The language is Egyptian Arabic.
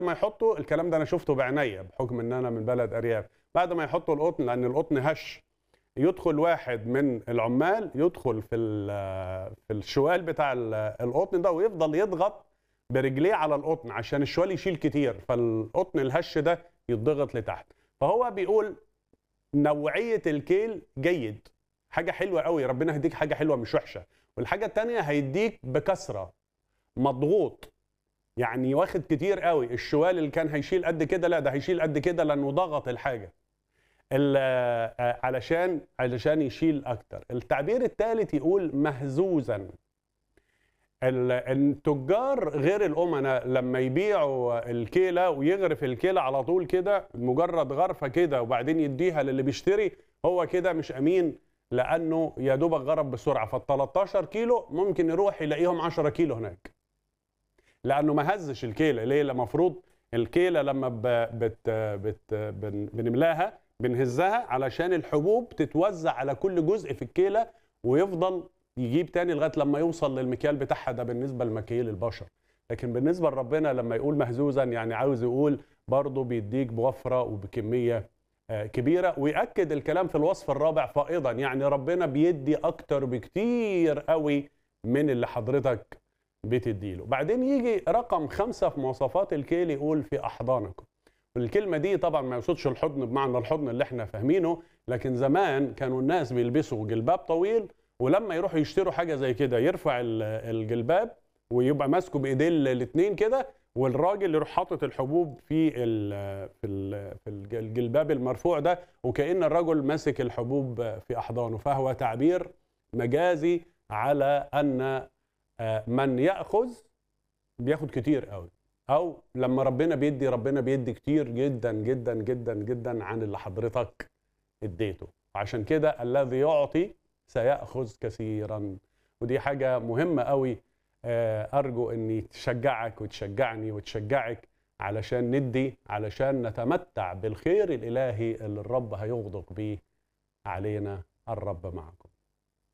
ما يحطوا الكلام ده انا شفته بعينيا بحكم ان انا من بلد ارياف بعد ما يحطوا القطن لان القطن هش يدخل واحد من العمال يدخل في ال- في الشوال بتاع ال- القطن ده ويفضل يضغط برجليه على القطن عشان الشوال يشيل كتير فالقطن الهش ده يتضغط لتحت فهو بيقول نوعيه الكيل جيد حاجه حلوه قوي ربنا هيديك حاجه حلوه مش وحشه والحاجه التانية هيديك بكثره مضغوط يعني واخد كتير قوي الشوال اللي كان هيشيل قد كده لا ده هيشيل قد كده لانه ضغط الحاجه ال- آه، علشان علشان يشيل اكتر التعبير الثالث يقول مهزوزا ال- التجار غير الامناء لما يبيعوا الكيله ويغرف الكيله على طول كده مجرد غرفه كده وبعدين يديها للي بيشتري هو كده مش امين لانه يا دوبك غرف بسرعه فال 13 كيلو ممكن يروح يلاقيهم 10 كيلو هناك لانه ما هزش الكيله ليه المفروض الكيله لما ب... بت... بت... بن... بنملاها بنهزها علشان الحبوب تتوزع على كل جزء في الكيله ويفضل يجيب تاني لغايه لما يوصل للمكيال بتاعها ده بالنسبه لمكيال البشر لكن بالنسبه لربنا لما يقول مهزوزا يعني عاوز يقول برضه بيديك بوفره وبكميه آه، كبيره ويأكد الكلام في الوصف الرابع فائضا يعني ربنا بيدي اكتر بكتير قوي من اللي حضرتك بتديله بعدين يجي رقم خمسة في مواصفات الكيل يقول في أحضانكم والكلمة دي طبعا ما يقصدش الحضن بمعنى الحضن اللي احنا فاهمينه لكن زمان كانوا الناس بيلبسوا جلباب طويل ولما يروحوا يشتروا حاجة زي كده يرفع ال- الجلباب ويبقى ماسكه بايديه الاثنين كده والراجل يروح حاطط الحبوب في ال في ال في الج- الجلباب المرفوع ده وكأن الرجل ماسك الحبوب في أحضانه فهو تعبير مجازي على أن آه، من ياخذ بياخد كتير قوي او لما ربنا بيدي ربنا بيدي كتير جدا جدا جدا جدا عن اللي حضرتك اديته عشان كده الذي يعطي سياخذ كثيرا ودي حاجه مهمه قوي آه، ارجو اني تشجعك وتشجعني وتشجعك علشان ندي علشان نتمتع بالخير الالهي اللي الرب هيغدق بيه علينا الرب معكم